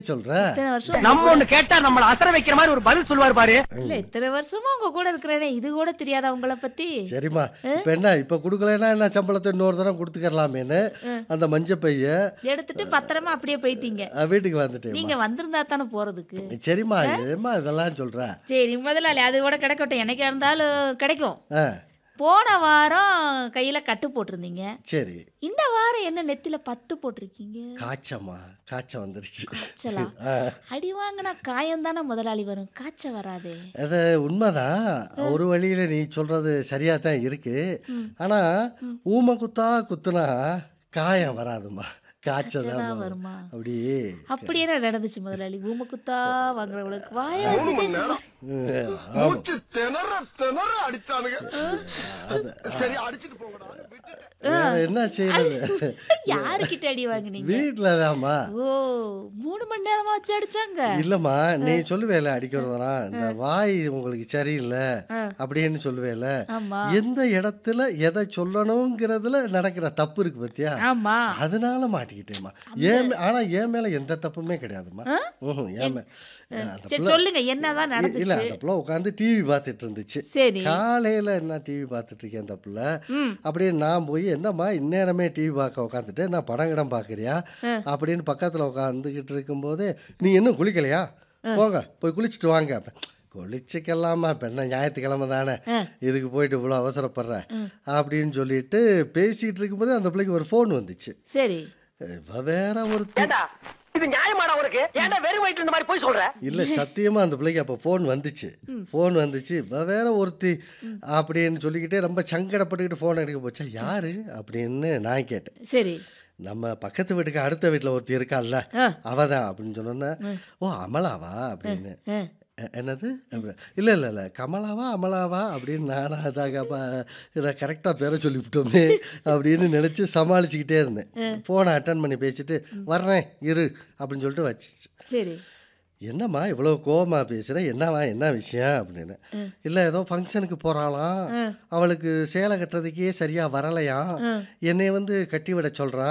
சொல்ற இத்தனை வருஷம் நம்ம ஒண்ணு கேட்டா நம்மள அசர வைக்கிற மாதிரி ஒரு பதில் சொல்லுவாரு பாரு இல்ல இத்தனை வருஷமா உங்க கூட இருக்கிறேனே இது கூட தெரியாதா உங்களை பத்தி சரிம்மா இப்ப என்ன இப்ப குடுக்கலைன்னா என்ன சம்பளத்தை இன்னொரு தடவை கொடுத்துக்கலாமேன்னு அந்த மஞ்ச பைய எடுத்துட்டு பத்திரமா அப்படியே போயிட்டீங்க அஹ், வீட்டுக்கு வந்துட்டேன் நீங்க வந்திருந்தா தானே போறதுக்கு சரிம்மா ஏம்மா இதெல்லாம் சொல்ற சரி முதலாளி அது கூட கிடைக்கட்டும் என்னைக்கா இருந்தாலும் கிடைக்கும் ஆ போன வாரம் கையில கட்டு போட்டிருந்தீங்க சரி இந்த வாரம் என்ன நெத்தில பட்டு போட்டிருக்கீங்க காய்ச்சம்மா காய்ச்சல் வந்துருச்சு காய்ச்சலா அடி வாங்கினா காயம் தானே முதலாளி வரும் காய்ச்சல் வராதே அது உண்மைதான் ஒரு வழியில நீ சொல்றது சரியா தான் இருக்கு ஆனா ஊமை குத்தா குத்துனா காயம் வராதும்மா காய்ச்சல் காய்ச்சலா தான் வருமா? அப்படியே அப்படி என்ன நடந்துச்சு முதலாளி ஊமை குத்தா வாங்குறவங்களுக்கு வாய வச்சு பேசுவாரு. ம், மூச்சு திணற திணற அடிச்சானுங்க சரி அடிச்சிட்டு போங்கடா விட்டுட்டேன். வேற என்ன செய்யறது யாருக்கிட்ட அடி வாங்குனீங்க வீட்டுல தான்மா ஓ மூணு மணி நேரமா வச்சு அடிச்சாங்க இல்லம்மா நீ சொல்லுவேல அடிக்கிறதுனா இந்த வாய் உங்களுக்கு சரியில்லை அப்படின்னு சொல்லுவேல ஆமா எந்த இடத்துல எதை சொல்லணுங்கிறதுல நடக்கிற தப்பு இருக்கு பத்தியா ஆமா அதனால மாட்டிக்கிட்டேம்மா ஏன் மே- ஆனா என் மேல எந்த தப்புமே கிடையாதும்மா ம்ஹும், என் மே- அந்த சரி பிள்ளை- சொல்லுங்க என்னதான் இல்ல நடந்துச்சு அந்த பிள்ளை உட்காந்து டிவி பார்த்துட்டு இருந்துச்சு சரி காலையில என்ன டிவி பார்த்துட்டு இருக்கேன் அந்த பிள்ளை ம். அப்படியே நான் போய் என்னம்மா இந்நேரமே டிவி பார்க்க உட்காந்துட்டு நான் படம் கிடம் பார்க்குறியா அப்படின்னு பக்கத்தில் உட்காந்துக்கிட்டு இருக்கும்போது நீ இன்னும் குளிக்கலையா போங்க போய் குளிச்சுட்டு வாங்க அப்ப, குளிச்சுக்கலாமா இப்போ என்ன ஞாயிற்றுக்கிழமை தானே இதுக்கு போயிட்டு இவ்வளோ அவசரப்படுற அப்படின்னு சொல்லிட்டு பேசிகிட்டு இருக்கும்போது அந்த பிள்ளைக்கு ஒரு ஃபோன் வந்துச்சு சரி இவ வேற ஒரு ஏண்டா இது நியாயமாடா உனக்கு ஏன்டா வெறும் வயிற்று இந்த மாதிரி போய் சொல்ற இல்லை சத்தியமாக அந்த பிள்ளைக்கு அப்போ ஃபோன் வந்துச்சு ஃபோன் வந்துச்சு இவ வேற ஒருத்தி அப்படின்னு சொல்லிக்கிட்டே ரொம்ப சங்கடப்பட்டுக்கிட்டு ஃபோன் எடுக்க போச்சா யாரு அப்படின்னு நான் கேட்டேன் சரி நம்ம பக்கத்து வீட்டுக்கு அடுத்த வீட்டில் ஒருத்தி இருக்கால்ல ஆ. அவ தான் அப்படின்னு சொன்னோன்னே ஓ அமலாவா அப்படின்னு ஆ. எ- என்னது அப்படி இல்லை இல்லை இல்லை கமலாவா அமலாவா அப்படின்னு நானா அதாக இதை கரெக்டாக பேரை சொல்லிவிட்டோமே அப்படின்னு நினச்சி சமாளிச்சுக்கிட்டே இருந்தேன் ஃபோனை அட்டன் பண்ணி பேசிட்டு வர்றேன் இரு அப்படின்னு சொல்லிட்டு வச்சிச்சு சரி என்னம்மா இவ்வளோ கோவமா பேசுகிற என்னவா என்ன விஷயம் அப்படின்னு இல்லை ஏதோ ஃபங்க்ஷனுக்கு போகிறாளாம் அவளுக்கு சேலை கட்டுறதுக்கே சரியாக வரலையாம் என்னை வந்து கட்டி விட சொல்கிறா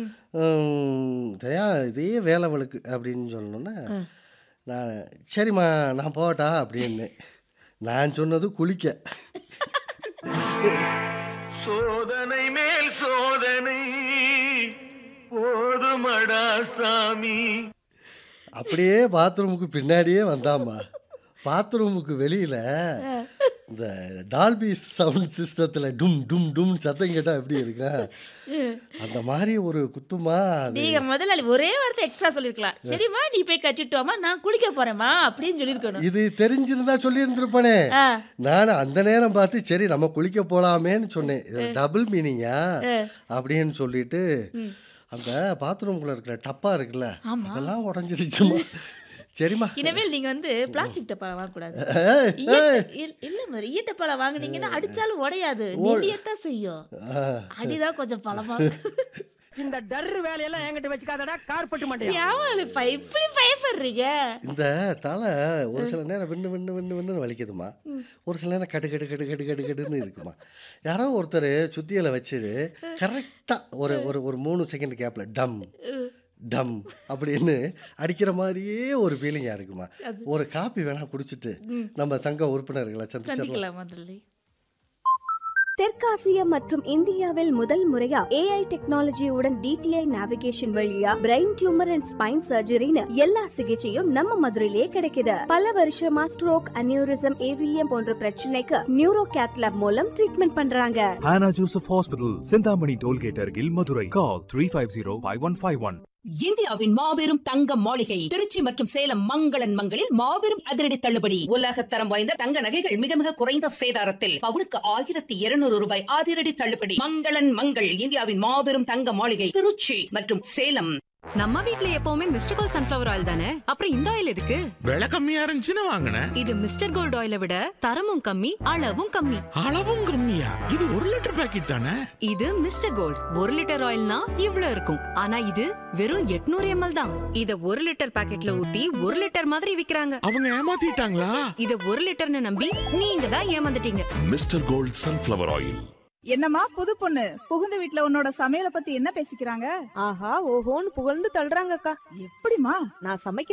தயா இதே வேலை அவளுக்கு அப்படின்னு சொல்லணுன்னே நான் சரிம்மா நான் போகட்டா அப்படின்னு நான் சொன்னது குளிக்க சோதனை மேல் சோதனை போதுமடா சாமி அப்படியே பாத்ரூமுக்கு பின்னாடியே வந்தாம்மா பாத்ரூமுக்கு வெளியில இந்த டால்பி சவுண்ட் சிஸ்டத்துல டும் டும் டும் சத்தம் கேட்டா எப்படி இருக்கா அந்த மாதிரி ஒரு குத்துமா அது நீங்க முதலாளி ஒரே வார்த்தை எக்ஸ்ட்ரா சொல்லிருக்கலாம் சரிம்மா நீ போய் கட்டிட்டோமா நான் குளிக்க போறேம்மா அப்படின்னு சொல்லிருக்கணும் இது தெரிஞ்சிருந்தா சொல்லி இருந்திருப்பானே ஆ. நான் அந்த நேரம் பார்த்து சரி நம்ம குளிக்க போலாமேன்னு சொன்னேன் இது டபுள் மீனிங்கா அப்படின்னு சொல்லிட்டு அந்த பாத்ரூம்குள்ள இருக்கிற டப்பா இருக்குல்ல அதெல்லாம் உடஞ்சிருச்சுமா சரிம்மா இனிமேல் நீங்க வந்து பிளாஸ்டிக் டப்பால வாங்கக்கூடாது ஏய், ஏய். ஈய- இல்ல- இல்ல மாதிரி ஈய டப்பால வாங்குனீங்கன்னா அடிச்சாலும் உடையாது நெல்லியத்தான் செய்யும் அடிதான் கொஞ்சம் பழமா இந்த டர்ரு வேலையெல்லாம் என்கிட்ட வச்சுக்காதடா கார்பட்டு மாட்டேன் ஏன் இப்படி பயப்படுறீங்க இந்த தலை ஒரு சில நேரம் விண்ணு விண்ணு விண்ணு விண்ணு வலிக்குதுமா ஒரு சில நேரம் கடு கடு கடு கடு கடு கடுன்னு இருக்குமா யாரோ ஒருத்தர் சுத்தியலை வச்சு கரெக்டாக ஒரு ஒரு ஒரு மூணு செகண்ட் கேப்பில் டம் டம் அப்படின்னு அடிக்கிற மாதிரியே ஒரு ஃபீலிங்காக இருக்குமா ஒரு காப்பி வேணா குடிச்சிட்டு நம்ம சங்க உறுப்பினர்களை சந்திச்சிடலாம் சந்திக்கலாம் முதலாளி தெற்காசிய மற்றும் இந்தியாவில் முதல் முறையா ஏஐ டெக்னாலஜியுடன் டிடிஐ நேவிகேஷன் வழியா பிரெயின் டியூமர் அண்ட் ஸ்பைன் சர்ஜரின்னு எல்லா சிகிச்சையும் நம்ம மதுரையிலே கிடைக்குது பல வருஷமா ஸ்ட்ரோக் அனியூரிசம் ஏவிஎம் போன்ற பிரச்சனைக்கு நியூரோ கேத்லாப் மூலம் ட்ரீட்மெண்ட் பண்றாங்க Hannah Joseph Hospital, Sindhamani Tollgate Argil, Madurai. Call 350-5151. இந்தியாவின் மாபெரும் தங்க மாளிகை திருச்சி மற்றும் சேலம் மங்களன் மங்களில் மாபெரும் அதிரடி தள்ளுபடி உலக தரம் வாய்ந்த தங்க நகைகள் மிக மிக குறைந்த சேதாரத்தில் பவுனுக்கு ஆயிரத்தி இருநூறு ரூபாய் அதிரடி தள்ளுபடி மங்களன் மங்கள் இந்தியாவின் மாபெரும் தங்க மாளிகை திருச்சி மற்றும் சேலம் நம்ம வீட்ல எப்பவுமே மிஸ்டர் கோல்ட் சன்ஃபிளவர் ஆயில் தானே அப்புறம் இந்த ஆயில் எதுக்கு விலை கம்மியா இருந்துச்சுன்னு வாங்கினேன் இது மிஸ்டர் கோல்ட் ஆயிலை விட தரமும் கம்மி அளவும் கம்மி அளவும் கம்மியா இது ஒரு லிட்டர் பாக்கெட் தானே இது மிஸ்டர் கோல்ட் ஒரு லிட்டர் ஆயில்னா இவ்ளோ இருக்கும் ஆனா இது வெறும் 800 எம்எல் தான் இத ஒரு லிட்டர் பாக்கெட்ல ஊத்தி ஒரு லிட்டர் மாதிரி விக்கிறாங்க அவங்க ஏமாத்திட்டாங்களா இத ஒரு லிட்டர்னு நம்பி நீங்க தான் ஏமாந்துட்டீங்க மிஸ்டர் கோல்ட் சன்ஃப்ளவர் ஆயில் என்னம்மா புது பொண்ணு புகுந்த வீட்ல உன்னோட சமையல பத்தி என்ன பேசிக்கிறாங்க ஆஹா ஓஹோன்னு புகழ்ந்து தள்ளுறாங்கக்கா எப்படிமா நான் சமைக்க